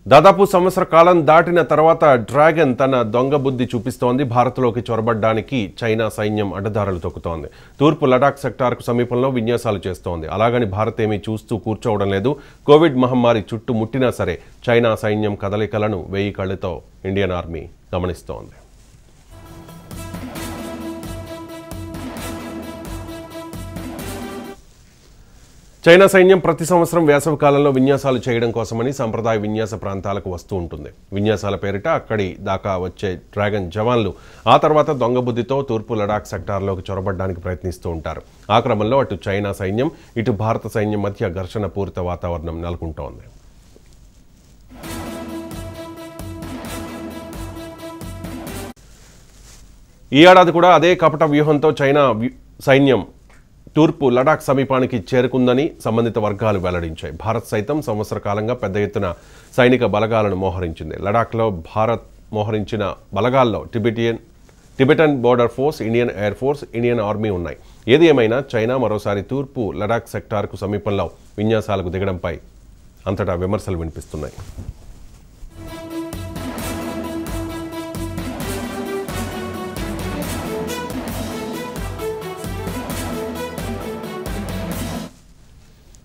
దాదాపు సంవత్సర కాలం దాటిన తర్వాత డ్రాగన్ తన దొంగ బుద్ధి చూపిస్తోంది భారత్లోకి చొరబడ్డానికి చైనా సైన్యం అడ్డదారులు తొక్కుతోంది తూర్పు లడాక్ సెక్టార్కు సమీపంలో విన్యాసాలు చేస్తోంది అలాగని భారత్ ఏమీ చూస్తూ కూర్చోవడం లేదు కోవిడ్ మహమ్మారి చుట్టుముట్టినా సరే చైనా సైన్యం కదలికలను వేయి కళ్ళతో ఇండియన్ ఆర్మీ గమనిస్తోంది చైనా సైన్యం ప్రతి సంవత్సరం వేసవి కాలంలో విన్యాసాలు చేయడం కోసమని సంప్రదాయ విన్యాస ప్రాంతాలకు వస్తూ ఉంటుంది విన్యాసాల పేరిట అక్కడి దాకా వచ్చే డ్రాగన్ జవాన్లు ఆ తర్వాత దొంగ బుద్ధితో తూర్పు లడాక్ సెక్టార్లోకి చొరబడ్డానికి ప్రయత్నిస్తూ ఉంటారు ఆ క్రమంలో అటు చైనా సైన్యం ఇటు భారత సైన్యం మధ్య ఘర్షణ పూరిత వాతావరణం నెలకొంటోంది ఈ ఏడాది కూడా అదే కపట వ్యూహంతో చైనా వ్య- సైన్యం తూర్పు లడాక్ సమీపానికి చేరుకుందని సంబంధిత వర్గాలు వెల్లడించాయి భారత్ సైతం సంవత్సర కాలంగా పెద్ద ఎత్తున సైనిక బలగాలను మోహరించింది లడాక్లో భారత్ మోహరించిన బలగాల్లో Tibetan Tibetan border force Indian air force Indian army ఉన్నాయి ఏది ఏమైనా చైనా మరోసారి తూర్పు లడాక్ సెక్టార్కు సమీపంలో విన్యాసాలకు దిగడంపై అంతటా విమర్శలు వినిపిస్తున్నాయి